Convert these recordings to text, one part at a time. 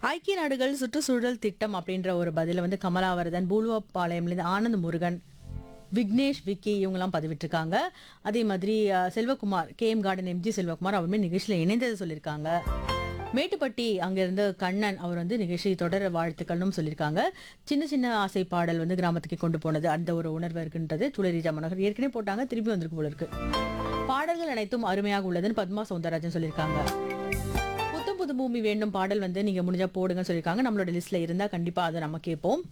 ஐக்கிய நாடுகள் சுற்றுச்சூழல் திட்டம் அப்படின்ற ஒரு பதில வந்து கமலாவரதன் பூலுவப்பாளையம்லேருந்து ஆனந்த் முருகன் விக்னேஷ் விக்கி இவங்கெல்லாம் பதிவிட்டிருக்காங்க அதே மாதிரி அஹ், Selvakumar K M garden MG Selvakumar அவருமே நிகழ்ச்சியில் இணைந்ததை சொல்லியிருக்காங்க மேட்டுப்பட்டி அங்கிருந்து கண்ணன் அவர் வந்து நிகழ்ச்சி தொடர வாழ்த்துக்கள்னு சொல்லியிருக்காங்க சின்ன சின்ன ஆசை பாடல் வந்து கிராமத்துக்கு கொண்டு போனது அந்த ஒரு உணர்வு இருக்கின்றது துளரிஜா மனோகர் ஏற்கனவே போட்டாங்க திருப்பி வந்திருக்கு போல இருக்கு பாடல்கள் அனைத்தும் அருமையாக உள்ளதுன்னு பத்மா சௌந்தரராஜன் சொல்லியிருக்காங்க புத்தம் புது பூமி வேண்டும் பாடல் வந்து நீங்க முடிஞ்சா போடுங்கன்னு சொல்லியிருக்காங்க நம்மளோட லிஸ்ட்ல இருந்தா கண்டிப்பா அதை நம்ம கேட்போம்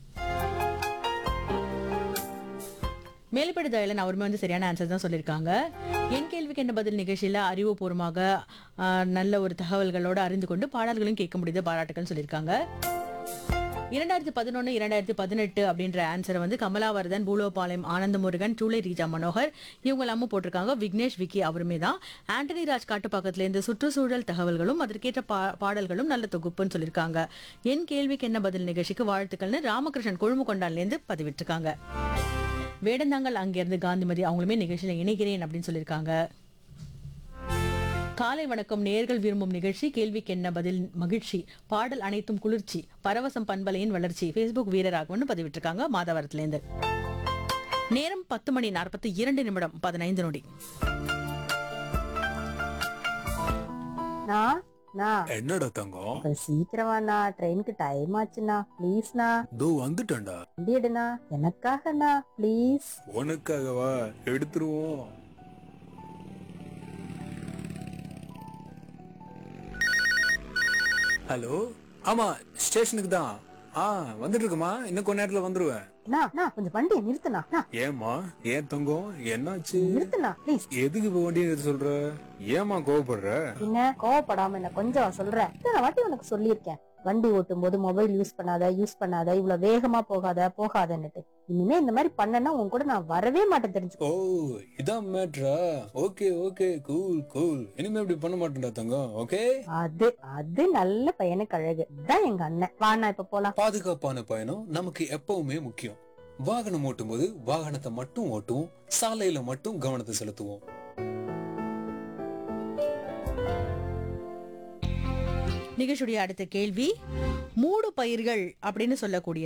மேல்படி தயலன் அவருமே வந்து சரியான ஆன்சர் தான் சொல்லியிருக்காங்க என் கேள்விக்கு என்ன பதில் நிகழ்ச்சியில் அறிவுபூர்வமாக ஆஹ், நல்ல ஒரு தகவல்களோடு அறிந்து கொண்டு பாடல்களையும் கேட்க முடியுது பாராட்டுக்கள்னு சொல்லியிருக்காங்க இரண்டாயிரத்தி பதினொன்று இரண்டாயிரத்தி பதினெட்டு அப்படின்ற ஆன்சரை வந்து கமலாவர்தன் பூலோபாளையம் ஆனந்த முருகன் டூலை ரீஜா மனோகர் இவங்க எல்லாமும் போட்டிருக்காங்க விக்னேஷ் விக்கி அவருமே தான் ஆண்டனி ராஜ் காட்டு பக்கத்துல இருந்து சுற்றுச்சூழல் தகவல்களும் அதற்கேற்ற பா பாடல்களும் நல்ல தொகுப்புன்னு சொல்லியிருக்காங்க என் கேள்விக்கு என்ன பதில் நிகழ்ச்சிக்கு வாழ்த்துக்கள்னு ராமகிருஷ்ணன் கொழும்புகொண்டான்லேருந்து பதிவிட்டிருக்காங்க வேடந்தாங்கல் அங்கிருந்து காந்திமதி அவங்களுமே நிகழ்ச்சியில இணைகிறேன் அப்படின்னு சொல்லியிருக்காங்க காலை வணக்கம் நேர்கள் விரும்பும் நிகழ்ச்சி கேள்விக்கு என்ன பதில் மகிழ்ச்சி பாடல் அனைத்தும் குளிர்ச்சி பரவசம் பண்பலையின் வளர்ச்சி ஃபேஸ்புக் வீரராகவன் பதிவிட்டிருக்காங்க மாதவரத்திலேருந்து நேரம் பத்து மணி நாற்பத்தி இரண்டு நிமிடம் பதினைந்து நொடி நா நா என்னடா தங்கம் கொஞ்சம் சீக்கிரமாண்ணா ட்ரெயினுக்கு டைம் ஆச்சுண்ணா ப்ளீஸ்ண்ணா தோ வந்துட்டேன்டா வண்டி எடுண்ணா எனக்காகண்ணா ப்ளீஸ் உனக்காகவா எடுத்துருவோம் ஹலோ ஆமா ஸ்டேஷனுக்கு தான் ஆ வந்துட்டு இருக்குமா இன்னும் கொஞ்ச நேரத்துல வந்துருவேன் அண்ணா அண்ணா கொஞ்சம் வண்டியை நிறுத்துண்ணா அண்ணா, ஏமா ஏன் தங்கம் என்னாச்சு நிறுத்துண்ணா ப்ளீஸ் எதுக்கு இப்ப வண்டியை நிறுத்த சொல்ற ஏமா கோவப்படுற என்ன கோவப்படாம என்ன கொஞ்சம் சொல்றேன் இத்தனை வாட்டி உனக்கு சொல்லியிருக்கேன் வண்டி ஓட்டும் போது மொபைல் யூஸ் பண்ணாத யூஸ் பண்ணாத இவ்வளவு வேகமா போகாத போகாதன்னுட்டு இனிமே இந்த மாதிரி பண்ணனா உன் கூட நான் வரவே மாட்டேன் தெரிஞ்சுக்கோ ஓ இதான் மேட்ரா ஓகே ஓகே கூல் கூல் இனிமே இப்படி பண்ண மாட்டேன்டா தங்கம் ஓகே அது அது நல்ல பையனுக்கு அழகு இதான் எங்க அண்ணன் வாண்ணா இப்ப போலாம் பாதுகாப்பான பயணம் நமக்கு எப்பவுமே முக்கியம் வாகனம் ஓட்டும்போது வாகனத்தை மட்டும் ஓட்டுவோம் சாலையில மட்டும் கவனத்தை செலுத்துவோம் நிகழ்ச்சியுடைய அடுத்த கேள்வி மூடு பயிர்கள் அப்படின்னு சொல்லக்கூடிய